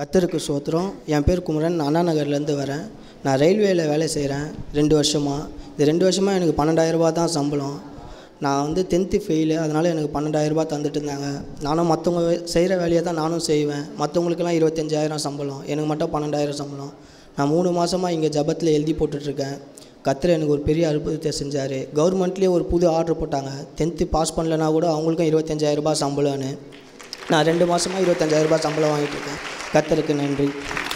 கத்தருக்கு சோத்திரம் என் பேர் குமரன் நான் அண்ணா நகர்லேருந்து வரேன் நான் ரயில்வேயில் வேலை செய்கிறேன் ரெண்டு வருஷமாக இந்த ரெண்டு வருஷமாக எனக்கு பன்னெண்டாயிரரூபா தான் சம்பளம் நான் வந்து டென்த்து ஃபெயிலு அதனால் எனக்கு பன்னெண்டாயிரரூபா தந்துட்டு இருந்தாங்க நானும் மற்றவங்க செய்கிற வேலையை தான் நானும் செய்வேன் மற்றவங்களுக்கெல்லாம் இருபத்தஞ்சாயிரம் சம்பளம் எனக்கு மட்டும் பன்னெண்டாயிரம் சம்பளம் நான் மூணு மாதமாக இங்கே ஜபத்தில் எழுதி போட்டுட்ருக்கேன் கத்தர் எனக்கு ஒரு பெரிய அற்புதத்தை செஞ்சார் கவர்மெண்ட்லேயே ஒரு புது ஆர்டர் போட்டாங்க டென்த்து பாஸ் பண்ணலனா கூட அவங்களுக்கும் இருபத்தஞ்சாயிரரூபா சம்பளம்னு நான் ரெண்டு மாதமாக இருபத்தஞ்சாயிரரூபா சம்பளம் வாங்கிட்டு இருக்கேன் கத்தருக்கு நன்றி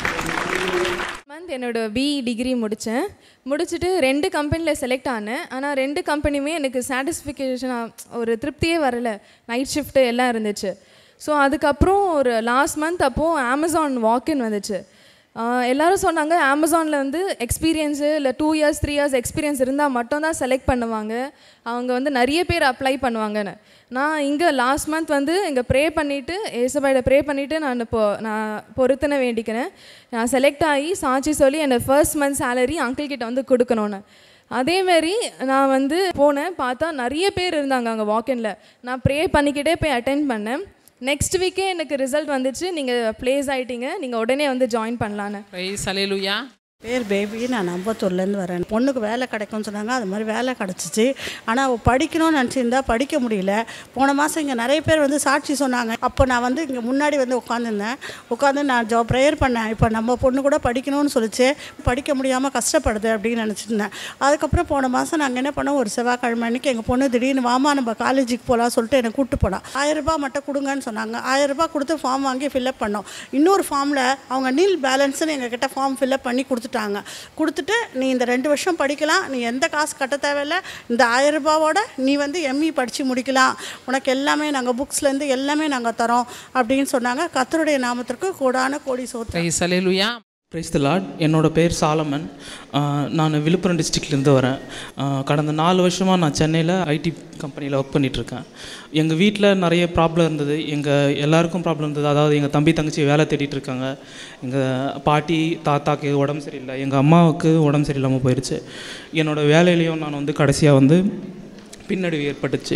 மந்த் என்னோட பிஇ டிகிரி முடித்தேன் முடிச்சுட்டு ரெண்டு கம்பெனியில் செலக்ட் ஆனேன் ஆனால் ரெண்டு கம்பெனியுமே எனக்கு சாட்டிஸ்ஃபிகேஷனாக ஒரு திருப்தியே வரல நைட் ஷிஃப்ட்டு எல்லாம் இருந்துச்சு ஸோ அதுக்கப்புறம் ஒரு லாஸ்ட் மந்த் அப்போது அமேசான் வாக்கின் வந்துச்சு ஆஹ் எல்லாரும் சொன்னாங்க அமேசானில் வந்து எக்ஸ்பீரியன்ஸு இல்லை two years three years experience இருந்தால் மட்டும்தான் செலக்ட் பண்ணுவாங்க அவங்க வந்து நிறைய பேர் அப்ளை பண்ணுவாங்கன்னு நான் இங்கே லாஸ்ட் மந்த் வந்து இங்கே ப்ரே பண்ணிவிட்டு ஏசபாயிட ப்ரே பண்ணிவிட்டு நான் இப்போ நான் பொருத்தனை வேண்டிக்கிறேன் நான் செலக்ட் ஆகி சாட்சி சொல்லி என்னோட ஃபர்ஸ்ட் மந்த் சேலரி அங்கிள் கிட்ட வந்து கொடுக்கணும்னு அதேமாரி நான் வந்து போனேன் பார்த்தா நிறைய பேர் இருந்தாங்க அங்கே வாக்கின்ல நான் ப்ரே பண்ணிக்கிட்டே போய் அட்டென்ட் பண்ணேன் நெக்ஸ்ட் வீக்கே எனக்கு ரிசல்ட் வந்துச்சு நீங்கள் ப்ளேஸ் ஆகிட்டீங்க நீங்கள் உடனே வந்து ஜாயின் பண்ணலான்னு பிரைஸ் அலையலுயா பேர் பேபி நான் அம்பத்தூர்லேருந்து வரேன் பொண்ணுக்கு வேலை கிடைக்கும்னு சொன்னாங்க அது மாதிரி வேலை கிடச்சிச்சு ஆனால் அவள் படிக்கணும்னு நினச்சிருந்தா படிக்க முடியல போன மாதம் இங்கே நிறைய பேர் வந்து சாட்சி சொன்னாங்க அப்போ நான் வந்து இங்கே முன்னாடி வந்து உட்காந்துருந்தேன் உட்காந்து நான் ஜோ ப்ரேயர் பண்ணேன் இப்போ நம்ம பொண்ணு கூட படிக்கணும்னு சொல்லிச்சு படிக்க முடியாமல் கஷ்டப்படுது அப்படின்னு நினச்சிருந்தேன் அதுக்கப்புறம் போன மாதம் நாங்கள் என்ன பண்ணோம் ஒரு செவ்வாய்க்கிழமை அன்னைக்கு எங்கள் பொண்ணு திடீர்னு வாமா நம்ம காலேஜுக்கு போகலாம் சொல்லிட்டு என்னை கூப்பிட்டு போனா ஆயிரம் ரூபாய் மட்டும் கொடுங்கன்னு சொன்னாங்க ஆயிரம் ரூபாய் கொடுத்து ஃபார்ம் வாங்கி ஃபில்அப் பண்ணோம் இன்னொரு ஃபார்மில் அவங்க நீல் பேலன்ஸ்னு எங்ககிட்ட ஃபார்ம் ஃபில்அப் பண்ணி கொடுத்துட்டாங்க கொடுத்துட்டு நீ இந்த ரெண்டு வருஷம் படிக்கலாம் நீ எந்த காசு கட்ட தேவையில்ல இந்த ஆயிரம் ரூபாவோட நீ வந்து எம்இ படித்து முடிக்கலாம் உனக்கு எல்லாமே நாங்கள் புக்ஸ்லேருந்து எல்லாமே நாங்கள் தரோம் அப்படின்னு சொன்னாங்க கத்தருடைய நாமத்திற்கு கோடான கோடி சோத்து பிரைஸ் அலையலுயா பிரைஸ் த லார்ட் என்னோட பேர் சாலமன் ஆஹ் நான் விழுப்புரம் டிஸ்ட்ரிக்ட்லேருந்து வரேன் ஆஹ் கடந்த நாலு வருஷமாக நான் சென்னையில் ஐடி கம்பெனியில் ஒர்க் பண்ணிகிட்ருக்கேன் எங்கள் வீட்டில் நிறைய ப்ராப்ளம் இருந்தது எங்கள் எல்லாருக்கும் ப்ராப்ளம் இருந்தது அதாவது எங்கள் தம்பி தங்கச்சி வேலை தேடிட்டு இருக்காங்க எங்கள் பாட்டி தாத்தாக்கு உடம்பு சரியில்லை எங்கள் அம்மாவுக்கு உடம்பு சரியில்லாமல் போயிடுச்சு என்னோடய வேலையிலையும் நான் வந்து கடைசியாக வந்து பின்னடைவு ஏற்பட்டுச்சு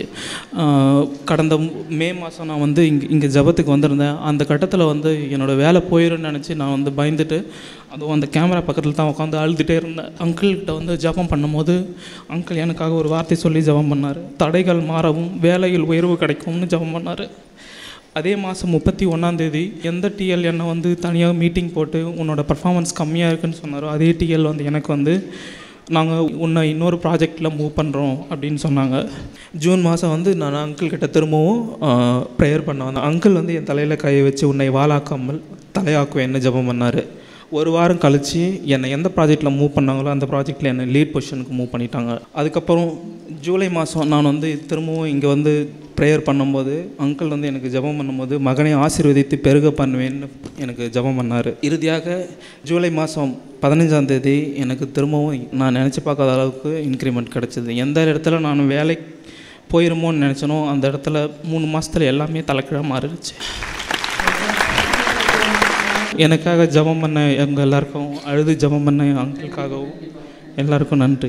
ஆஹ் கடந்த மே மாதம் நான் வந்து இங்கே இங்கே ஜபத்துக்கு வந்திருந்தேன் அந்த கட்டத்தில் வந்து என்னோடய வேலை போயிடும்னு நினச்சி நான் வந்து பயந்துட்டு அதுவும் அந்த கேமரா பக்கத்தில் தான் உட்காந்து அழுதுகிட்டே இருந்தேன் அங்கிள்கிட்ட வந்து ஜபம் பண்ணும்போது அங்கிள் எனக்காக ஒரு வார்த்தை சொல்லி ஜபம் பண்ணார் தடைகள் மாறவும் வேலையில் உயர்வு கிடைக்கும்னு ஜபம் பண்ணார் அதே மாதம் முப்பத்தி ஒன்றாந்தேதி எந்த டிஎல் என்னை வந்து தனியாக மீட்டிங் போட்டு உன்னோட பர்ஃபார்மன்ஸ் கம்மியாக இருக்குன்னு சொன்னாரோ அதே டிஎல் வந்து எனக்கு வந்து நாங்கள் உன்னை இன்னொரு ப்ராஜெக்டில் மூவ் பண்ணுறோம் அப்படின்னு சொன்னாங்க ஜூன் மாதம் வந்து நான் அங்கிள் கிட்ட திரும்பவும் ப்ரேயர் பண்ண வந்தேன் அங்கிள் வந்து என் தலையில் கையை வச்சு உன்னை வாளாக்காமல் தலையாக்குவேன்னு ஜெபம் பண்ணார் ஒரு வாரம் கழித்து என்னை எந்த ப்ராஜெக்டில் மூவ் பண்ணாங்களோ அந்த ப்ராஜெக்டில் என்னை லீட் பொசிஷனுக்கு மூவ் பண்ணிட்டாங்க அதுக்கப்புறம் ஜூலை மாதம் நான் வந்து திரும்பவும் இங்கே வந்து ப்ரேயர் பண்ணும்போது அங்கிள் வந்து எனக்கு ஜெபம் பண்ணும்போது மகனை ஆசீர்வதித்து பெருக பண்ணுவேன்னு எனக்கு ஜெபம் பண்ணார் இறுதியாக ஜூலை மாதம் பதினஞ்சாம் தேதி எனக்கு திரும்பவும் நான் நினச்சி பார்க்காத அளவுக்கு இன்க்ரிமெண்ட் கிடச்சிது எந்த இடத்துல நான் வேலை போயிருமோன்னு நினச்சனோ அந்த இடத்துல மூணு மாதத்தில் எல்லாமே தலைக்கீழாக மாறிடுச்சு எனக்காக ஜெபம் பண்ண எங்கள் எல்லாருக்கும் அழுது ஜெபம் பண்ண என் அங்கிளுக்காகவும் எல்லாருக்கும் நன்றி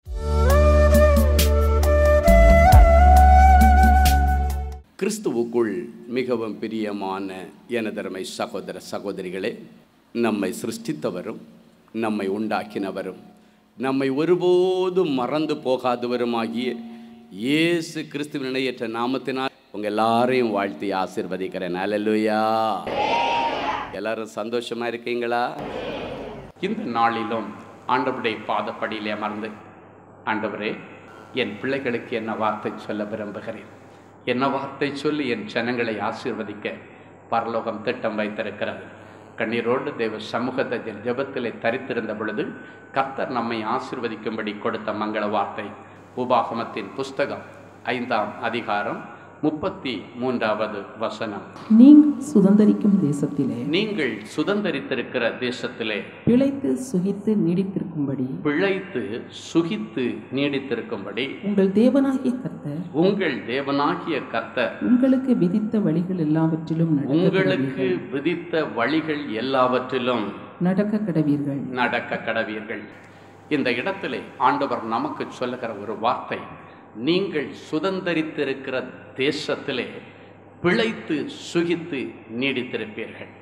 கிறிஸ்துவுக்குள் மிகவும் பிரியமான எனதருமை சகோதர சகோதரிகளே நம்மை சிருஷ்டித்தவரும் நம்மை உண்டாக்கினவரும் நம்மை ஒருபோதும் மறந்து போகாதவருமாகிய இயேசு கிறிஸ்துவின் இணையற்ற நாமத்தினால் உங்கள் எல்லாரையும் வாழ்த்தி ஆசீர்வதிக்கிறேன் அல்லேலூயா எல்லாரும் சந்தோஷமா இருக்கீங்களா இந்த நாளிலும் ஆண்டவருடைய பாதப்படியிலே அமர்ந்து ஆண்டவரே என் பிள்ளைகளுக்கு என்ன வார்த்தை சொல்ல விரும்புகிறேன் என்ன வார்த்தை சொல்லி என் ஜனங்களை ஆசீர்வதிக்க பரலோகம் திட்டம் வைத்திருக்கிறது கண்ணீரோடு தேவ சமூகத்தை ஜெபத்திலே தரித்திருந்த பொழுது கர்த்தர் நம்மை ஆசீர்வதிக்கும்படி கொடுத்த மங்கள வார்த்தை உபாகமத்தின் புஸ்தகம் ஐந்தாம் அதிகாரம் முப்பத்தி மூன்றாவது வசனம் நீங்கள் சுதந்தரிக்கும் தேசத்திலே நீங்கள் சுதந்தரித்திருக்கிற தேசத்திலே பிழைத்து சுகித்து நீடித்திருக்கும்படி பிழைத்து சுகித்து நீடித்திருக்கும்படி உங்கள் தேவனாகிய கர்த்தர் உங்கள் தேவனாகிய கர்த்தர் உங்களுக்கு விதித்த வழிகள் எல்லாவற்றிலும் நடக்க உங்களுக்கு கடவீர்கள். விதித்த வழிகள் எல்லாவற்றிலும் நடக்க கடவீர்கள் நடக்க கடவீர்கள் இந்த இடத்திலே ஆண்டவர் நமக்கு சொல்லுகிற ஒரு வார்த்தை நீங்கள் சுதந்தரித்திருக்கிற தேசத்திலே பிழைத்து சுகித்து நீடித்திருப்பீர்கள்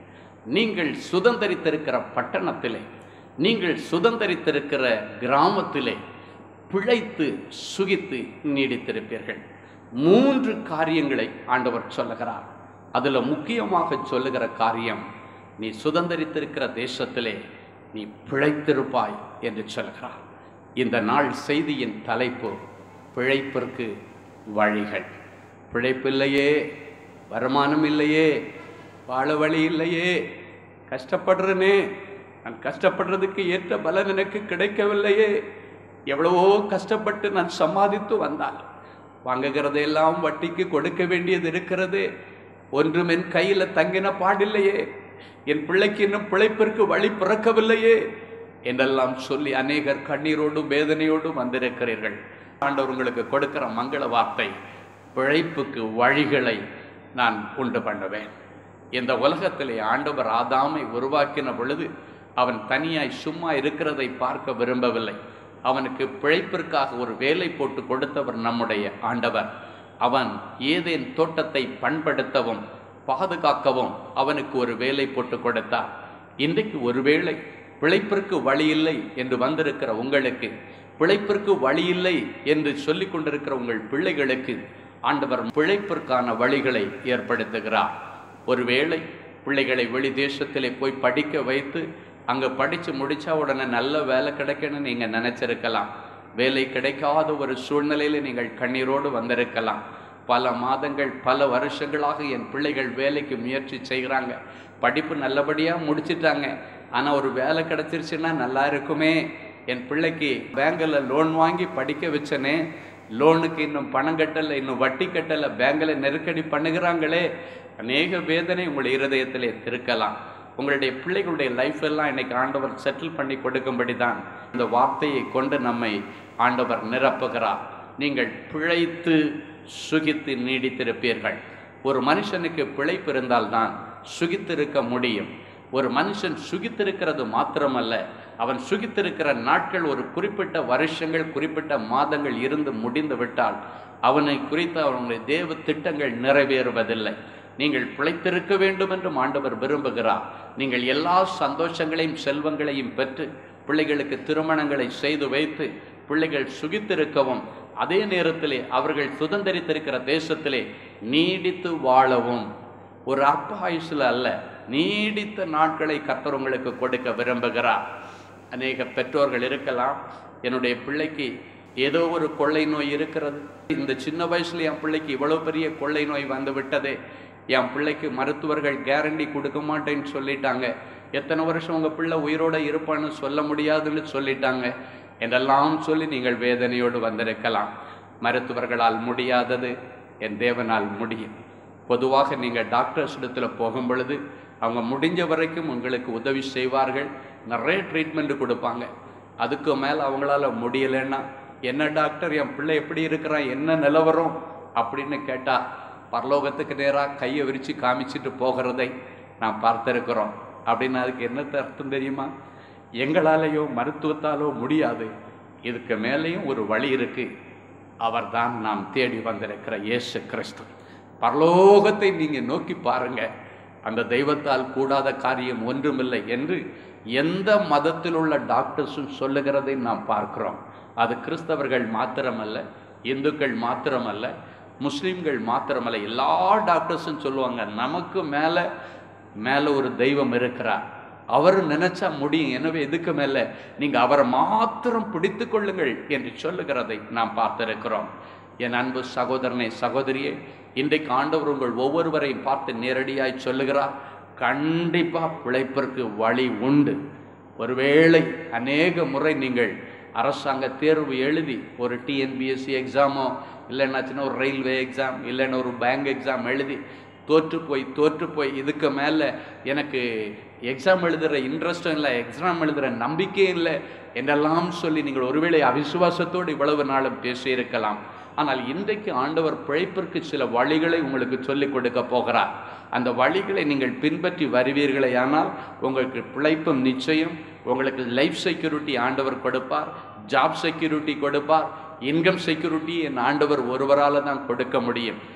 நீங்கள் சுதந்திரித்திருக்கிற பட்டணத்திலே நீங்கள் சுதந்திரித்திருக்கிற கிராமத்திலே பிழைத்து சுகித்து நீடித்திருப்பீர்கள் மூன்று காரியங்களை ஆண்டவர் சொல்லுகிறார் அதில் முக்கியமாக சொல்லுகிற காரியம் நீ சுதந்திரித்திருக்கிற தேசத்திலே நீ பிழைத்திருப்பாய் என்று சொல்கிறார் இந்த நாள் செய்தியின் தலைப்பு பிழைப்பிற்கு வழிகள் பிழைப்பில்லையே வருமானம் இல்லையே வாழ வழி இல்லையே கஷ்டப்படுறனே நான் கஷ்டப்படுறதுக்கு ஏற்ற பலன் எனக்கு கிடைக்கவில்லையே எவ்வளவோ கஷ்டப்பட்டு நான் சம்பாதித்து வந்தால் வாங்குகிறதையெல்லாம் வட்டிக்கு கொடுக்க வேண்டியது இருக்கிறது ஒன்றும் என் கையில் தங்கின பாடில்லையே என் பிள்ளைக்கு இன்னும் பிழைப்பிற்கு வழி பிறக்கவில்லையே என்றெல்லாம் சொல்லி அநேகர் கண்ணீரோடும் வேதனையோடும் வந்திருக்கிறீர்கள் ஆண்டவர் உங்களுக்கு கொடுக்கிற மங்கள வார்த்தை பிழைப்புக்கு வழிகளை நான் உண்டு பண்ணுவேன் இந்த உலகத்திலே ஆண்டவர் ஆதாமை உருவாக்கின பொழுது அவன் தனியாய் சும்மா இருக்கிறதை பார்க்க விரும்பவில்லை அவனுக்கு பிழைப்பிற்காக ஒரு வேலை போட்டு கொடுத்தவர் நம்முடைய ஆண்டவர் அவன் ஏதேன் தோட்டத்தை பண்படுத்தவும் பாதுகாக்கவும் அவனுக்கு ஒரு வேலை போட்டு கொடுத்தார் இன்றைக்கு ஒருவேளை பிழைப்பிற்கு வழி இல்லை என்று வந்திருக்கிற உங்களுக்கு பிழைப்பிற்கு வழி இல்லை என்று சொல்லிக் கொண்டிருக்கிற உங்கள் பிள்ளைகளுக்கு ஆண்டவர் பிழைப்பிற்கான வழிகளை ஏற்படுத்துகிறார் ஒருவேளை பிள்ளைகளை வெளி தேசத்திலே போய் படிக்க வைத்து அங்கே படித்து முடித்தா உடனே நல்ல வேலை கிடைக்கணும்னு நீங்கள் நினச்சிருக்கலாம் வேலை கிடைக்காத ஒரு சூழ்நிலையில் நீங்கள் கண்ணீரோடு வந்திருக்கலாம் பல மாதங்கள் பல வருஷங்களாக என் பிள்ளைகள் வேலைக்கு முயற்சி செய்கிறாங்க படிப்பு நல்லபடியாக முடிச்சிட்டாங்க ஆனால் ஒரு வேலை கிடச்சிருச்சுன்னா நல்லா இருக்குமே என் பிள்ளைக்கு பேங்கில் லோன் வாங்கி படிக்க வச்சனே லோனுக்கு இன்னும் பணம் கட்டலை இன்னும் வட்டி கட்டலை பேங்கில் நெருக்கடி பண்ணுகிறாங்களே அநேக வேதனை உங்கள் இருதயத்திலே திருக்கலாம் உங்களுடைய பிள்ளைகளுடைய லைஃப் எல்லாம் இன்னைக்கு ஆண்டவர் செட்டில் பண்ணி கொடுக்கும்படி தான் இந்த வார்த்தையை கொண்டு நம்மை ஆண்டவர் நிரப்புகிறார் நீங்கள் பிழைத்து சுகித்து நீடித்திருப்பீர்கள் ஒரு மனுஷனுக்கு பிழைப்பு இருந்தால்தான் சுகித்திருக்க முடியும் ஒரு மனுஷன் சுகித்திருக்கிறது மாத்திரமல்ல அவன் சுகித்திருக்கிற நாட்கள் ஒரு குறிப்பிட்ட வருஷங்கள் குறிப்பிட்ட மாதங்கள் இருந்து முடிந்து விட்டால் அவனை குறித்து அவனுடைய தேவ திட்டங்கள் நிறைவேறுவதில்லை நீங்கள் பிழைத்திருக்க வேண்டும் என்றும் ஆண்டவர் விரும்புகிறார் நீங்கள் எல்லா சந்தோஷங்களையும் செல்வங்களையும் பெற்று பிள்ளைகளுக்கு திருமணங்களை செய்து வைத்து பிள்ளைகள் சுகித்திருக்கவும் அதே நேரத்திலே அவர்கள் சுதந்திரித்திருக்கிற தேசத்திலே நீடித்து வாழவும் ஒரு அற்ப ஆயுசில் அல்ல நீடித்த நாட்களை கர்த்தர் உங்களுக்கு கொடுக்க விரும்புகிறார் அநேக பெற்றோர்கள் இருக்கலாம் என்னுடைய பிள்ளைக்கு ஏதோ ஒரு கொள்ளை நோய் இருக்கிறது இந்த சின்ன வயசுல என் பிள்ளைக்கு இவ்வளவு பெரிய கொள்ளை நோய் வந்து விட்டதே என் பிள்ளைக்கு மருத்துவர்கள் கேரண்டி கொடுக்க மாட்டேன்னு சொல்லிட்டாங்க எத்தனை வருஷம் உங்கள் பிள்ளை உயிரோட இருப்பான்னு சொல்ல முடியாதுன்னு சொல்லிட்டாங்க என்றெல்லாம் சொல்லி நீங்கள் வேதனையோடு வந்திருக்கலாம் மருத்துவர்களால் முடியாதது என் தேவனால் முடியும் பொதுவாக நீங்கள் டாக்டர்ஸ் இடத்துல போகும் பொழுது அவங்க முடிஞ்ச வரைக்கும் உங்களுக்கு உதவி செய்வார்கள் நிறைய ட்ரீட்மெண்ட் கொடுப்பாங்க அதுக்கு மேலே அவங்களால முடியலைன்னா என்ன டாக்டர் என் பிள்ளை எப்படி இருக்கிறான் என்ன நிலவரம் அப்படின்னு கேட்டால் பரலோகத்துக்கு நேராக கையை விரித்து காமிச்சிட்டு போகிறதை நான் பார்த்துருக்குறோம் அப்படின்னு அதுக்கு என்ன அர்த்தம் தெரியுமா எங்களாலேயோ மருத்துவத்தாலோ முடியாது இதுக்கு மேலேயும் ஒரு வழி இருக்கு அவர்தான் நாம் தேடி வந்திருக்கிற இயேசு கிறிஸ்து பரலோகத்தை நீங்கள் நோக்கி பாருங்க அந்த தெய்வத்தால் கூடாத காரியம் ஒன்றுமில்லை என்று எந்த மதத்தில் உள்ள டாக்டர்ஸும் சொல்லுகிறதை நாம் பார்க்கிறோம் அது கிறிஸ்தவர்கள் மாத்திரமல்ல இந்துக்கள் மாத்திரமல்ல முஸ்லீம்கள் மாத்திரமல்ல எல்லா டாக்டர்ஸும் சொல்லுவாங்க நமக்கு மேலே மேலே ஒரு தெய்வம் இருக்கிறார் அவர் நினைச்சா முடியும் எனவே எதுக்கு மேலே நீங்கள் அவரை மாத்திரம் பிடித்து கொள்ளுங்கள் என்று சொல்லுகிறதை நாம் பார்த்திருக்கிறோம் என் அன்பு சகோதரனை சகோதரியே இன்றைக்கு ஆண்டவர் உங்கள் ஒவ்வொருவரையும் பார்த்து நேரடியாய் சொல்லுகிறார் கண்டிப்பாக பிழைப்பிற்கு வழி உண்டு ஒருவேளை அநேக முறை நீங்கள் அரசாங்க தேர்வு எழுதி ஒரு டிஎன்பிஎஸ்சி எக்ஸாமோ இல்லைன்னாச்சுன்னா ஒரு ரயில்வே எக்ஸாம் இல்லைன்னா ஒரு பேங்க் எக்ஸாம் எழுதி தோற்று போய் தோற்று போய் இதுக்கு மேலே எனக்கு எக்ஸாம் எழுதுகிற இன்ட்ரெஸ்டும் இல்லை எக்ஸாம் எழுதுகிற நம்பிக்கையும் இல்லை என்றெல்லாம் சொல்லி நீங்கள் ஒருவேளை அவிசுவாசத்தோடு இவ்வளவு நாளும் பேசியிருக்கலாம் ஆனால் இன்றைக்கு ஆண்டவர் பிழைப்பிற்கு சில வழிகளை உங்களுக்கு சொல்லிக் கொடுக்க போகிறார் அந்த வழிகளை நீங்கள் பின்பற்றி வருவீர்களேயானால் உங்களுக்கு பிழைப்பும் நிச்சயம் உங்களுக்கு லைஃப் செக்யூரிட்டி ஆண்டவர் கொடுப்பார் ஜாப் செக்யூரிட்டி கொடுப்பார் இன்கம் செக்யூரிட்டி என் ஆண்டவர் ஒருவரால் தான் கொடுக்க முடியும்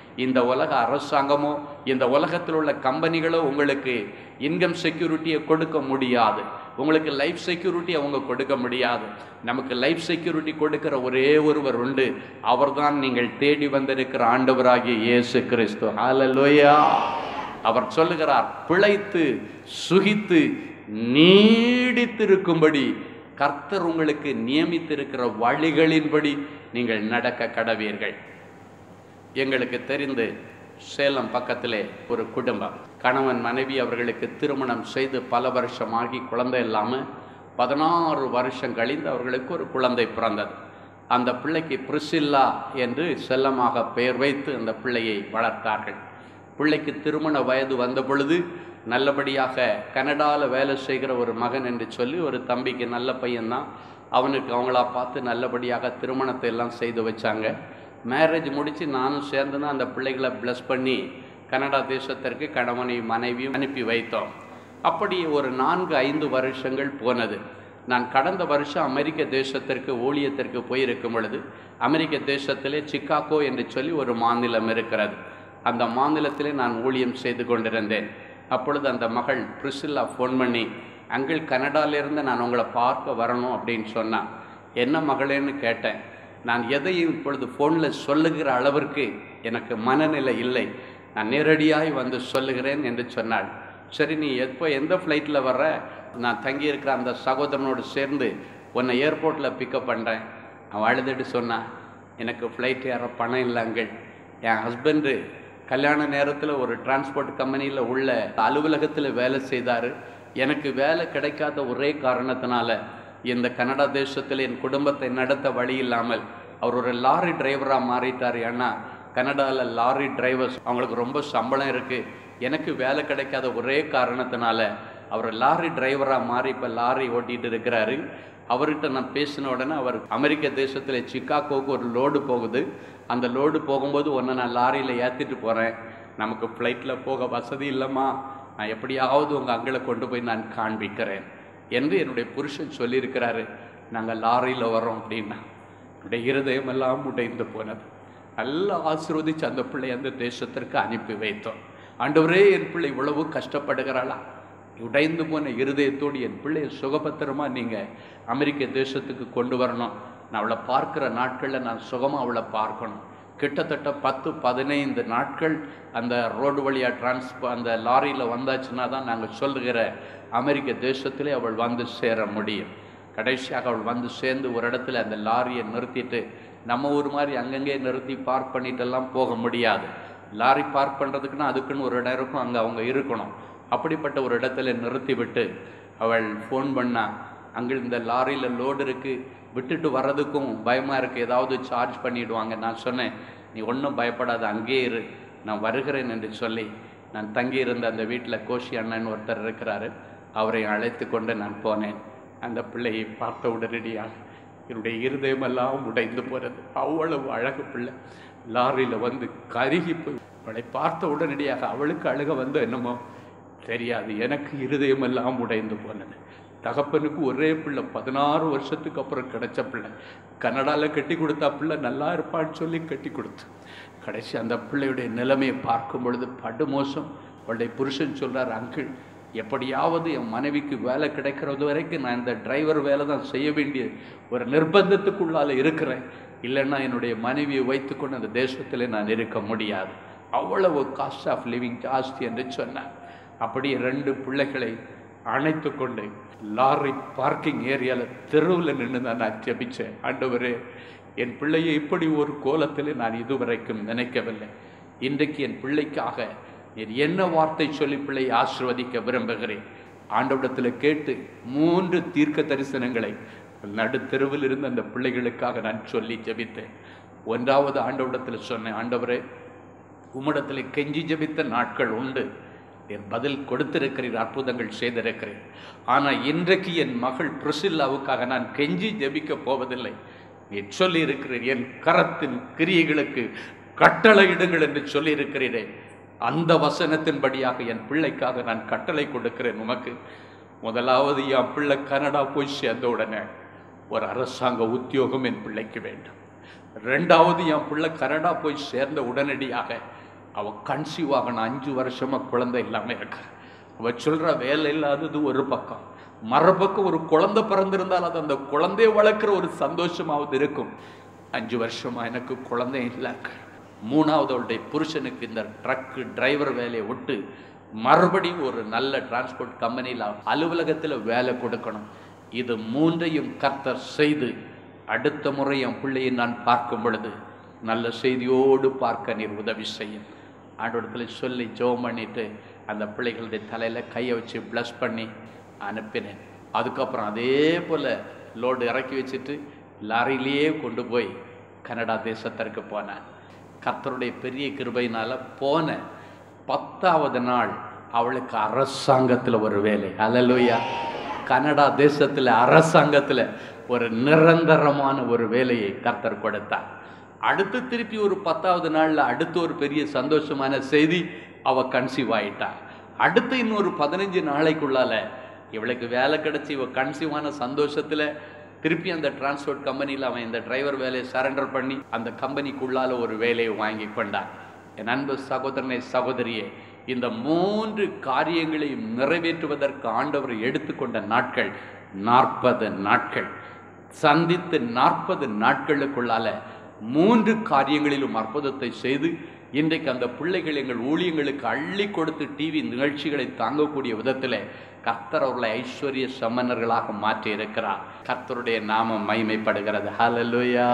இந்த உலக அரசாங்கமோ இந்த உலகத்தில் உள்ள கம்பெனிகளோ உங்களுக்கு இன்கம் செக்யூரிட்டியை கொடுக்க முடியாது உங்களுக்கு லைஃப் செக்யூரிட்டி அவங்க கொடுக்க முடியாது நமக்கு லைஃப் செக்யூரிட்டி கொடுக்கிற ஒரே ஒருவர் உண்டு அவர்தான் நீங்கள் தேடி வந்திருக்கிற ஆண்டவராகிய இயேசு கிறிஸ்து ஹalleluya அவர் சொல்லுகிறார் பிழைத்து சுகித்து நீடித்திருக்கும்படி கர்த்தர் உங்களுக்கு நியமித்திருக்கிற வழிகளின்படி நீங்கள் நடக்க கடவீர்கள் எங்களுக்கு தெரிந்து சேலம் பக்கத்திலே ஒரு குடும்பம் கணவன் மனைவி அவர்களுக்கு திருமணம் செய்து பல வருஷமாகி குழந்தை இல்லாமல் பதினாறு வருஷம் கழிந்து அவர்களுக்கு ஒரு குழந்தை பிறந்தது அந்த பிள்ளைக்கு பிரிசில்லா என்று செல்லமாக பெயர் வைத்து அந்த பிள்ளையை வளர்த்தார்கள் பிள்ளைக்கு திருமண வயது வந்த பொழுது நல்லபடியாக கனடாவில் வேலை செய்கிற ஒரு மகன் என்று சொல்லி ஒரு தம்பிக்கு நல்ல பையன்தான் அவனுக்கு அவங்களா பார்த்து நல்லபடியாக திருமணத்தை எல்லாம் செய்து வச்சாங்க மேரேஜ் முடித்து நானும் சேர்ந்து தான் அந்த பிள்ளைகளை ப்ளஸ் பண்ணி கனடா தேசத்திற்கு கணவனை மனைவியும் அனுப்பி வைத்தோம் அப்படி ஒரு நான்கு ஐந்து வருஷங்கள் போனது நான் கடந்த வருஷம் அமெரிக்க தேசத்திற்கு ஊழியத்திற்கு போயிருக்கும் பொழுது அமெரிக்க தேசத்திலே சிக்காகோ என்று சொல்லி ஒரு மாநிலம் இருக்கிறது அந்த மாநிலத்திலே நான் ஊழியம் செய்து கொண்டிருந்தேன் அப்பொழுது அந்த மகள் பிரிசில்லா ஃபோன் பண்ணி அங்கிள் கனடாலேருந்து நான் உங்களை பார்க்க வரணும் அப்படின்னு சொன்னான் என்ன மகளேன்னு கேட்டேன் நான் எதையும் இப்பொழுது ஃபோனில் சொல்லுகிற அளவிற்கு எனக்கு மனநிலை இல்லை நான் நேரடியாய் வந்து சொல்லுகிறேன் என்று சொன்னாள் சரி நீ எப்போ எந்த ஃப்ளைட்டில் வர்ற நான் தங்கியிருக்கிற அந்த சகோதரனோடு சேர்ந்து உன்னை ஏர்போர்ட்டில் பிக்கப் பண்ணுறேன் அவன் அழுதுட்டு சொன்னான் எனக்கு ஃப்ளைட் ஏற பணம் இல்லைங்கள் என் ஹஸ்பண்டு கல்யாண நேரத்தில் ஒரு டிரான்ஸ்போர்ட் கம்பெனியில் உள்ள அலுவலகத்தில் வேலை செய்தார் எனக்கு வேலை கிடைக்காத ஒரே காரணத்தினால இந்த கனடா தேசத்தில் என் குடும்பத்தை நடத்த வழி இல்லாமல் அவர் ஒரு லாரி டிரைவராக மாறிட்டார் ஏன்னா கனடாவில் லாரி டிரைவர்ஸ் அவங்களுக்கு ரொம்ப சம்பளம் இருக்குது எனக்கு வேலை கிடைக்காத ஒரே காரணத்தினால அவர் லாரி டிரைவராக மாறி இப்போ லாரி ஓட்டிகிட்டு இருக்கிறாரு அவர்கிட்ட நான் பேசின உடனே அவர் அமெரிக்க தேசத்தில் சிக்காகோவுக்கு ஒரு லோடு போகுது அந்த லோடு போகும்போது ஒன்று நான் லாரியில் ஏற்றிட்டு போகிறேன் நமக்கு ஃப்ளைட்டில் போக வசதி இல்லைம்மா நான் எப்படியாவது உங்கள் அங்களை கொண்டு போய் நான் காண்பிக்கிறேன் என்று என்னுடைய புருஷன் சொல்லியிருக்கிறாரு நாங்கள் லாரியில் வரோம் அப்படின்னா என்னுடைய இருதயமெல்லாம் உடைந்து போனது நல்லா ஆசீர்வதிச்சு அந்த பிள்ளை அந்த தேசத்திற்கு அனுப்பி வைத்தோம் ஆண்டவரே என் பிள்ளை இவ்வளவு கஷ்டப்படுகிறாளா உடைந்து போன இருதயத்தோடு என் பிள்ளையை சுகபத்திரமா நீங்கள் அமெரிக்க தேசத்துக்கு கொண்டு வரணும் நான் அவளை பார்க்குற நாட்களில் நான் சுகமாக அவளை பார்க்கணும் கிட்டத்தட்ட பத்து பதினைந்து நாட்கள் அந்த ரோடு வழியாக டிரான்ஸ்போ அந்த லாரியில் வந்தாச்சுன்னா தான் நாங்கள் சொல்லுகிற அமெரிக்க தேசத்திலே அவள் வந்து சேர முடியும் கடைசியாக அவள் வந்து சேர்ந்து ஒரு இடத்துல அந்த லாரியை நிறுத்திட்டு நம்ம ஊர் மாதிரி அங்கங்கே நிறுத்தி பார்க் பண்ணிட்டெல்லாம் போக முடியாது லாரி பார்க் பண்ணுறதுக்குன்னா அதுக்குன்னு ஒரு இடம் இருக்கும் அங்கே அவங்க இருக்கணும் அப்படிப்பட்ட ஒரு இடத்துல நிறுத்தி விட்டு அவள் ஃபோன் பண்ணா அங்கே இந்த லாரியில் லோடு இருக்குது விட்டுட்டு வர்றதுக்கும் பயமாக இருக்குது ஏதாவது சார்ஜ் பண்ணிடுவாங்க நான் சொன்னேன் நீ ஒன்றும் பயப்படாத அங்கேயே இரு நான் வருகிறேன் என்று சொல்லி நான் தங்கியிருந்த அந்த வீட்டில் கோஷி அண்ணன் ஒருத்தர் இருக்கிறாரு அவரை அழைத்து கொண்டு நான் போனேன் அந்த பிள்ளையை பார்த்த உடனடியாக என்னுடைய இருதயமெல்லாம் உடைந்து போகிறது அவ்வளவு அழகு பிள்ளை லாரியில் வந்து கருகி போய் அவளை பார்த்த உடனடியாக அவளுக்கு அழுக வந்து என்னமோ தெரியாது எனக்கு இருதயமெல்லாம் உடைந்து போனது தகப்பனுக்கு ஒரே பிள்ளை பதினாறு வருஷத்துக்கு அப்புறம் கிடைச்ச பிள்ளை கன்னடாவில் கட்டி கொடுத்தா பிள்ளை நல்லா இருப்பான்னு சொல்லி கட்டி கொடுத்து கடைசி அந்த பிள்ளையுடைய நிலைமையை பார்க்கும் பொழுது படுமோசம் அவளுடைய புருஷன் சொல்றார் அங்கிள் எப்படியாவது என் மனைவிக்கு வேலை கிடைக்கிறது வரைக்கும் நான் இந்த டிரைவர் வேலை தான் செய்ய வேண்டிய ஒரு நிர்பந்தத்துக்குள்ளால இருக்கிறேன் இல்லைன்னா என்னுடைய மனைவியை வைத்துக்கொண்டு அந்த தேசத்தில் நான் இருக்க முடியாது அவ்வளவு காஸ்ட் ஆஃப் லிவிங் ஜாஸ்தி என்று சொன்னார் அப்படியே ரெண்டு பிள்ளைகளை அணைத்து கொண்டு லாரி பார்க்கிங் ஏரியாவில் தெருவில் நின்று தான் நான் ஜெபிச்சேன் ஆண்டவரே என் பிள்ளையை இப்படி ஒரு கோலத்தில் நான் இதுவரைக்கும் நினைக்கவில்லை இன்றைக்கு என் பிள்ளைக்காக நீர் என்ன வார்த்தை சொல்லி பிள்ளையை ஆசிர்வதிக்க விரும்புகிறேன் ஆண்டவிடத்தில் கேட்டு மூன்று தீர்க்க தரிசனங்களை நடுத்தெருவில் இருந்த அந்த பிள்ளைகளுக்காக நான் சொல்லி ஜெபித்தேன் ஒன்றாவது ஆண்டவிடத்தில் சொன்னேன் ஆண்டவரே உம்மிடத்தில் கெஞ்சி ஜெபித்த நாட்கள் உண்டு என் பதில் கொடுத்திருக்கிறீர் அற்புதங்கள் செய்திருக்கிறேன் ஆனால் இன்றைக்கு என் மகள் பிரிசில்லாவுக்காக நான் கெஞ்சி ஜெபிக்க போவதில்லை நீ சொல்லி இருக்கிறீர் என் கரத்தின் கிரியைகளுக்கு கட்டளையிடுங்கள் என்று சொல்லி இருக்கிறீரே அந்த வசனத்தின்படியாக என் பிள்ளைக்காக நான் கட்டளை கொடுக்கிறேன் உமக்கு முதலாவது என் பிள்ளை கனடா போய் சேர்ந்த உடனே ஒரு அரசாங்க உத்தியோகம் என் பிள்ளைக்கு வேண்டும் ரெண்டாவது என் பிள்ளை கனடா போய் சேர்ந்த உடனடியாக அவ கன்சீவ் ஆகணும் அஞ்சு வருஷமா குழந்தை இல்லாமல் இருக்கா அவ சொல்ற வேலை இல்லாதது ஒரு பக்கம் மறுபக்கம் ஒரு குழந்தை பிறந்திருந்தால் அது அந்த குழந்தைய வளர்க்குற ஒரு சந்தோஷமாவது இருக்கும் அஞ்சு வருஷமா எனக்கு குழந்தை இல்லை மூணாவது அவளுடைய புருஷனுக்கு இந்த ட்ரக்கு டிரைவர் வேலையை விட்டு மறுபடியும் ஒரு நல்ல டிரான்ஸ்போர்ட் கம்பெனியில் அலுவலகத்தில் வேலை கொடுக்கணும் இது மூன்றையும் கர்த்தர் செய்து அடுத்த முறை என் பிள்ளையை நான் பார்க்கும் பொழுது நல்ல செய்தியோடு பார்க்க நீர் உதவி செய்யும் ஆண்டோடத்தில் சொல்லி ஜெபம் பண்ணிட்டு அந்த பிள்ளைகளுடைய தலையில் கையை வச்சு ப்ளஸ் பண்ணி அனுப்பினேன் அதுக்கப்புறம் அதே போல் லோடு இறக்கி வச்சுட்டு லாரியிலேயே கொண்டு போய் கனடா தேசத்திற்கு போனேன் கர்த்தருடைய பெரிய கிருபையினால் போன பத்தாவது நாள் அவளுக்கு அரசாங்கத்தில் ஒரு வேலை அலலுயா கனடா தேசத்தில் அரசாங்கத்தில் ஒரு நிரந்தரமான ஒரு வேலையை கர்த்தர் கொடுத்தார் அடுத்து திருப்பி ஒரு பத்தாவது நாளில் அடுத்து ஒரு பெரிய சந்தோஷமான செய்தி அவ கன்சீவ் ஆயிட்டா அடுத்து இன்னொரு பதினஞ்சு நாளைக்குள்ளால இவளுக்கு வேலை கிடைச்சி இவ கன்சீவான சந்தோஷத்தில் திருப்பி அந்த டிரான்ஸ்போர்ட் கம்பெனியில் அவன் இந்த டிரைவர் வேலையை சரண்டர் பண்ணி அந்த கம்பெனிக்குள்ளால ஒரு வேலையை வாங்கி கொண்டான் என் அன்பு சகோதரனை சகோதரியே இந்த மூன்று காரியங்களையும் நிறைவேற்றுவதற்கு ஆண்டவர் எடுத்துக்கொண்ட நாட்கள் நாற்பது நாட்கள் சந்தித்து நாற்பது நாட்களுக்குள்ளால மூன்று காரியங்களிலும் அற்புதத்தை செய்து இன்றைக்கு அந்த பிள்ளைகள் எங்கள் ஊழியங்களுக்கு அள்ளி கொடுத்து டிவி நிகழ்ச்சிகளை தாங்கக்கூடிய விதத்தில் கர்த்தர் அவர்களை ஐஸ்வர்ய சமன்னர்களாக மாற்றி இருக்கிறார் கர்த்தருடைய நாமம் மைமைப்படுகிறது ஹalleluya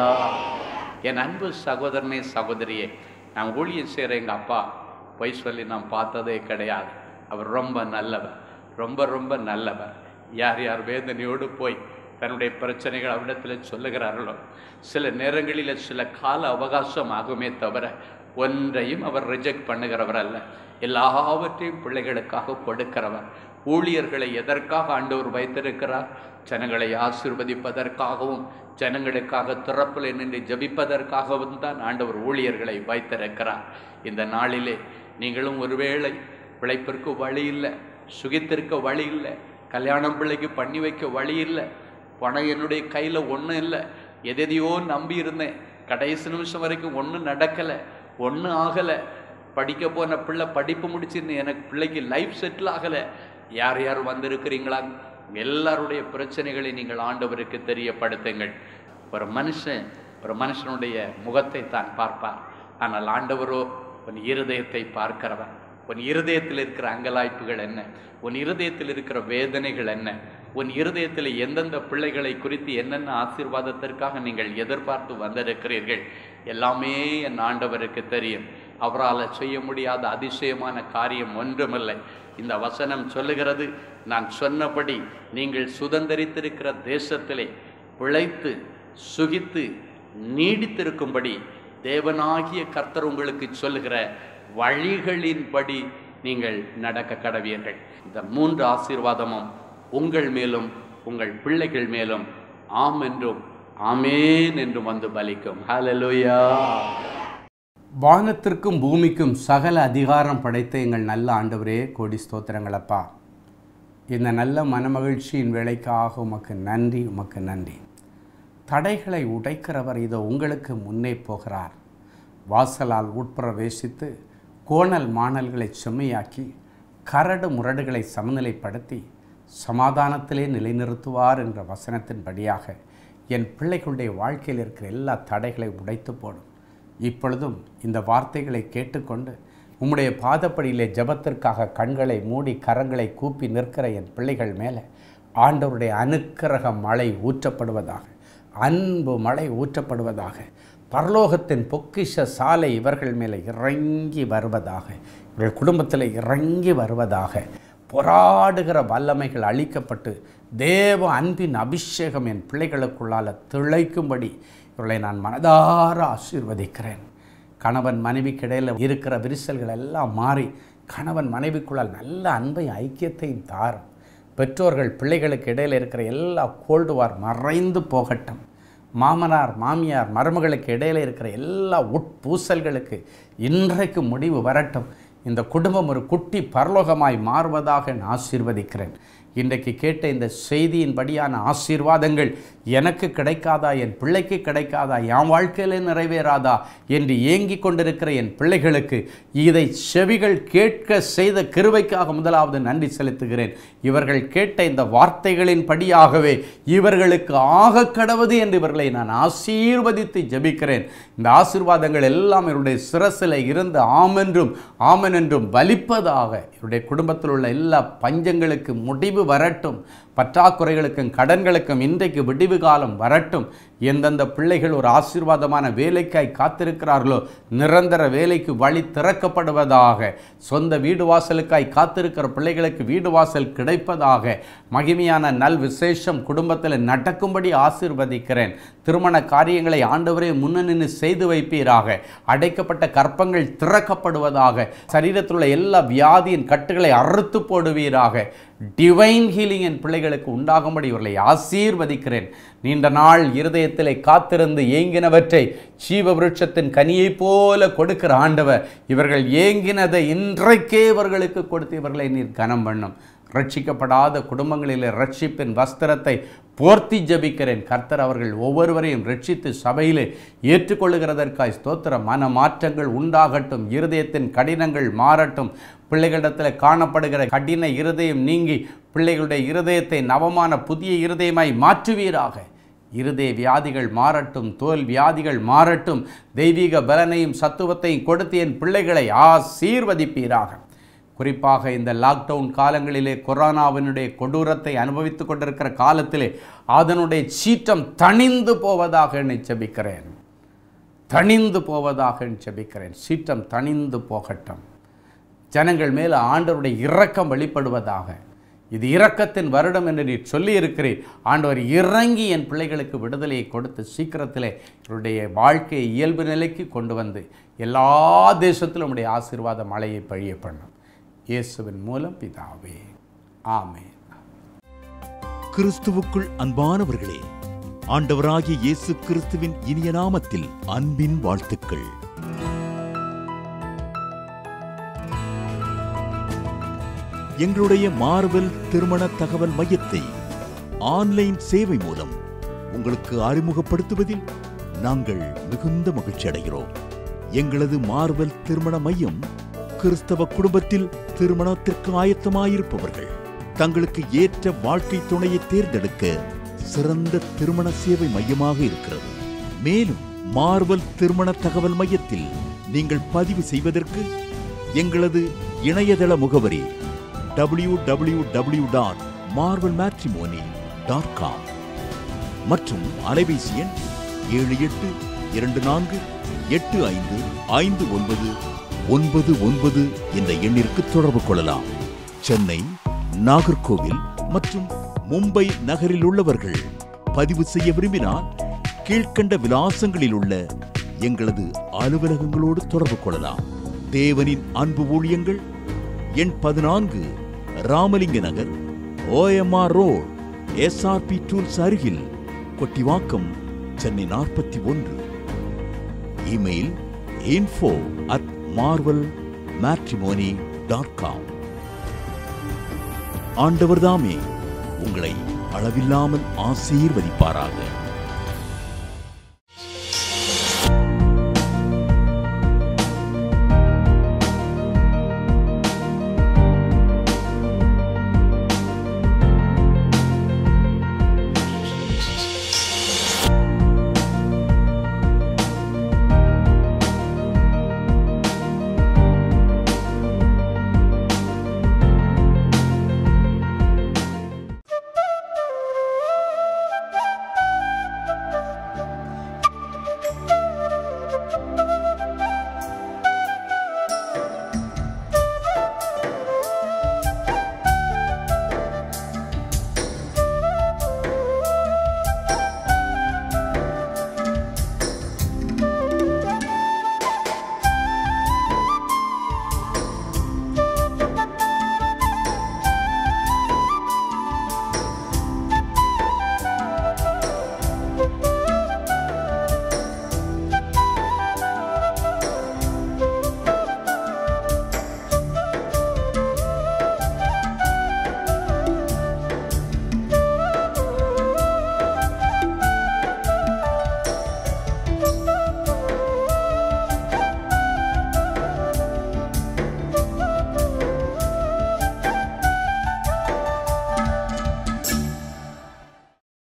என் அன்பு சகோதரனே சகோதரியே நான் ஊழியம் செய்கிற எங்கள் அப்பா பொய் சொல்லி நான் பார்த்ததே கிடையாது அவர் ரொம்ப நல்லவர் ரொம்ப ரொம்ப நல்லவர் யார் யார் வேதனையோடு போய் தன்னுடைய பிரச்சனைகள் அவரிடத்தில் சொல்லுகிறார்களோ சில நேரங்களில் சில கால அவகாசம் ஆகுமே தவிர ஒன்றையும் அவர் ரிஜெக்ட் பண்ணுகிறவர் அல்ல எல்லாவற்றையும் பிள்ளைகளுக்காக கொடுக்கிறவர் ஊழியர்களை எதற்காக ஆண்டவர் வைத்திருக்கிறார் ஜனங்களை ஆசிர்வதிப்பதற்காகவும் ஜனங்களுக்காக திறப்பில் நின்று ஜபிப்பதற்காகவும் தான் ஆண்டவர் ஊழியர்களை வைத்திருக்கிறார் இந்த நாளிலே நீங்களும் ஒருவேளை பிழைப்பிற்கு வழி இல்லை சுகித்திருக்க வழி இல்லை கல்யாணம் பிள்ளைக்கு பண்ணி வைக்க வழி இல்லை பணம் என்னுடைய கையில் ஒன்றும் இல்லை எதையோ நம்பி இருந்தேன் கடைசி நிமிஷம் வரைக்கும் ஒன்றும் நடக்கலை ஒன்றும் ஆகலை படிக்க போன பிள்ளை படிப்பு முடிச்சுன்னு எனக்கு பிள்ளைக்கு லைஃப் செட்டில் ஆகலை யார் யார் வந்திருக்கிறீங்களா எல்லாருடைய பிரச்சனைகளை நீங்கள் ஆண்டவருக்கு தெரியப்படுத்துங்கள் ஒரு மனுஷன் ஒரு மனுஷனுடைய முகத்தை தான் பார்ப்பார் ஆனால் ஆண்டவரோ உன் இருதயத்தை பார்க்கிறவன் உன் இருதயத்தில் இருக்கிற அங்கலாய்ப்புகள் என்ன உன் இருதயத்தில் இருக்கிற வேதனைகள் என்ன உன் இருதயத்தில் எந்தெந்த பிள்ளைகளை குறித்து என்னென்ன ஆசீர்வாதத்திற்காக நீங்கள் எதிர்பார்த்து வந்திருக்கிறீர்கள் எல்லாமே என் ஆண்டவருக்கு தெரியும் அவரால் செய்ய முடியாத அதிசயமான காரியம் ஒன்றுமில்லை இந்த வசனம் சொல்லுகிறது நான் சொன்னபடி நீங்கள் சுதந்திரித்திருக்கிற தேசத்திலே பிழைத்து சுகித்து நீடித்திருக்கும்படி தேவனாகிய கர்த்தர் உங்களுக்கு சொல்லுகிற வழிகளின்படி நீங்கள் நடக்க கடவியர்கள் இந்த மூன்று ஆசீர்வாதமும் உங்கள் மேலும் உங்கள் பிள்ளைகள் மேலும் ஆம் என்றும் ஆமேன் என்றும் வந்து பலிக்கும் ஹalleluya வானத்திற்கும் பூமிக்கும் சகல அதிகாரம் படைத்த எங்கள் நல்ல ஆண்டவரே கோடி ஸ்தோத்திரங்களப்பா இந்த நல்ல மனமகிழ்ச்சியின் வேலைக்காக உமக்கு நன்றி உமக்கு நன்றி தடைகளை உடைக்கிறவர் இதோ உங்களுக்கு முன்னே போகிறார் வாசலால் உட்பிரவேசித்து கோணல் மாணல்களை செம்மையாக்கி கரடு முரடுகளை சமநிலைப்படுத்தி சமாதானத்திலே நிலைநிறுத்துவார் என்ற வசனத்தின்படியாக என் பிள்ளைகளுடைய வாழ்க்கையில் இருக்கிற எல்லா தடைகளை உடைத்து போடும் இப்பொழுதும் இந்த வார்த்தைகளை கேட்டுக்கொண்டு உம்முடைய பாதப்படியிலே ஜெபத்திற்காக கண்களை மூடி கரங்களை கூப்பி நிற்கிற என் பிள்ளைகள் மேலே ஆண்டவருடைய அனுக்கிரக மழை ஊற்றப்படுவதாக அன்பு மழை ஊற்றப்படுவதாக பரலோகத்தின் பொக்கிஷ சாலை இவர்கள் மேலே இறங்கி வருவதாக இவர்கள் குடும்பத்தில் இறங்கி வருவதாக போராடுகிற வல்லமைகள் அழிக்கப்பட்டு தேவ அன்பின் அபிஷேகம் என் பிள்ளைகளுக்குள்ளால திளைக்கும்படி இவர்களை நான் மனதார ஆசீர்வதிக்கிறேன் கணவன் மனைவிக்கு இடையில் இருக்கிற விரிசல்கள் எல்லாம் மாறி கணவன் மனைவிக்குள்ளால் நல்ல அன்பை ஐக்கியத்தையும் தாரும் பெற்றோர்கள் பிள்ளைகளுக்கு இடையில் இருக்கிற எல்லா கோல்டு வார் மறைந்து போகட்டும் மாமனார் மாமியார் மருமகளுக்கு இடையில் இருக்கிற எல்லா உட்பூசல்களுக்கு இன்றைக்கு முடிவு வரட்டும் இந்த குடும்பம் ஒரு குட்டி பரலோகமாய் மாறுவதாக நான் ஆசீர்வதிக்கிறேன் இன்றைக்கு கேட்ட இந்த செய்தியின்படியான ஆசீர்வாதங்கள் எனக்கு கிடைக்காதா என் பிள்ளைக்கு கிடைக்காதா என் வாழ்க்கையிலே நிறைவேறாதா என்று ஏங்கிக் கொண்டிருக்கிற என் பிள்ளைகளுக்கு இதை செவிகள் கேட்க செய்த கிருபைக்காக முதலாவது நன்றி செலுத்துகிறேன் இவர்கள் கேட்ட இந்த வார்த்தைகளின் படியாகவே இவர்களுக்கு ஆக கடவுது என்று இவர்களை நான் ஆசீர்வதித்து ஜெபிக்கிறேன் இந்த ஆசீர்வாதங்கள் எல்லாம் இவருடைய சிரசில் இருந்து ஆமென்றும் ஆமென் என்றும் பலிப்பதாக இவருடைய குடும்பத்தில் உள்ள எல்லா பஞ்சங்களுக்கு முடிவு வரட்டும் பற்றாக்குறைகளுக்கும் கடன்களுக்கும் இன்றைக்கு விடிவு காலம் வரட்டும் எந்தெந்த பிள்ளைகள் ஒரு ஆசீர்வாதமான வேலைக்காய் காத்திருக்கிறார்களோ நிரந்தர வேலைக்கு வழி திறக்கப்படுவதாக சொந்த வீடு வாசலுக்காய் காத்திருக்கிற பிள்ளைகளுக்கு வீடு வாசல் கிடைப்பதாக மகிமையான நல் விசேஷம் குடும்பத்தில் நடக்கும்படி ஆசீர்வதிக்கிறேன் திருமண காரியங்களை ஆண்டவரே முன்னணின்னு செய்து வைப்பீராக அடைக்கப்பட்ட கற்பங்கள் திறக்கப்படுவதாக சரீரத்தில் உள்ள எல்லா வியாதியின் கட்டுகளை அறுத்து போடுவீராக டிவைன் ஹீலிங் என் பிள்ளைகளுக்கு உண்டாகும்படி இவர்களை ஆசீர்வதிக்கிறேன் நீண்ட நாள் இருதயத்திலே காத்திருந்து ஏங்கினவற்றை ஜீவ விருட்சத்தின் கனியைப் போல கொடுக்கிற ஆண்டவர் இவர்கள் ஏங்கினதை இன்றைக்கே இவர்களுக்கு கொடுத்து இவர்களை நீர் கனம் பண்ணும் ரட்சிக்கப்படாத குடும்பங்களிலே ரட்சிப்பின் வஸ்திரத்தை போர்த்தி ஜபிக்கிறேன் கர்த்தர் அவர்கள் ஒவ்வொருவரையும் ரட்சித்து சபையிலே ஏற்றுக்கொள்ளுகிறதற்காய் ஸ்தோத்திர மன மாற்றங்கள் உண்டாகட்டும் இருதயத்தின் கடினங்கள் மாறட்டும் பிள்ளைகளிடத்தில் காணப்படுகிற கடின இருதயம் நீங்கி பிள்ளைகளுடைய இருதயத்தை நவமான புதிய இருதயமாய் மாற்றுவீராக இருதய வியாதிகள் மாறட்டும் தோல் வியாதிகள் மாறட்டும் தெய்வீக பலனையும் சத்துவத்தையும் கொடுத்து என் பிள்ளைகளை ஆசீர்வதிப்பீராக குறிப்பாக இந்த லாக்டவுன் காலங்களிலே கொரோனாவினுடைய கொடூரத்தை அனுபவித்துக் கொண்டிருக்கிற காலத்திலே அதனுடைய சீற்றம் தணிந்து போவதாக நிச்சபிக்கிறேன் தணிந்து போவதாக நிச்சபிக்கிறேன் சீற்றம் தணிந்து போகட்டும் ஜனங்கள் மேலே ஆண்டவருடைய இரக்கம் வெளிப்படுவதாக இது இரக்கத்தின் வருடம் என்று நீ சொல்லி இருக்கிறீர் ஆண்டவர் இறங்கி என் பிள்ளைகளுக்கு விடுதலையை கொடுத்து சீக்கிரத்திலே இவருடைய வாழ்க்கையை இயல்பு நிலைக்கு கொண்டு வந்து எல்லா தேசத்திலும் உடைய ஆசீர்வாத மழையை பழிய பண்ணும் இயேசுவின் மூலம் பிதாவே ஆமென் கிறிஸ்துவுக்குள் அன்பானவர்களே ஆண்டவராகிய இயேசு கிறிஸ்துவின் இனிய நாமத்தில் அன்பின் வாழ்த்துக்கள் எங்களுடைய மார்வெல் திருமண தகவல் மையத்தை ஆன்லைன் சேவை மூலம் உங்களுக்கு அறிமுகப்படுத்துவதில் நாங்கள் மிகுந்த மகிழ்ச்சி அடைகிறோம் எங்களது மார்வெல் திருமண மையம் கிறிஸ்தவ குடும்பத்தில் திருமணத்திற்கு ஆயத்தமாயிருப்பவர்கள் தங்களுக்கு ஏற்ற வாழ்க்கை துணையை தேர்ந்தெடுக்க சிறந்த திருமண சேவை மையமாக இருக்கிறது மேலும் மார்வல் திருமண தகவல் மையத்தில் நீங்கள் பதிவு செய்வதற்கு எங்களது இணையதள முகவரி W W W dot Marvel matrimony dot com மற்றும் அலைபேசி எண் ஏழு எட்டு இரண்டு நான்கு எட்டு ஐந்து ஐந்து ஒன்பது ஒன்பது ஒன்பது என்ற எண்ணிற்கு தொடர்பு கொள்ளலாம் சென்னை நாகர்கோவில் மற்றும் மும்பை நகரில் உள்ளவர்கள் பதிவு செய்ய விரும்பினால் கீழ்க்கண்ட விலாசங்களில் உள்ள எங்களது அலுவலகங்களோடு தொடர்பு கொள்ளலாம் தேவனின் அன்பு ஊழியங்கள் எண் பதினான்கு Ramalinga Nagar OMR road SRP tools அருகில் கொட்டிவாக்கம் சென்னை நாற்பத்தி ஒன்று email info at Marvel matrimony dot com ஆண்டவர்தாமே உங்களை அளவில்லாமல் ஆசீர்வதிப்பாராக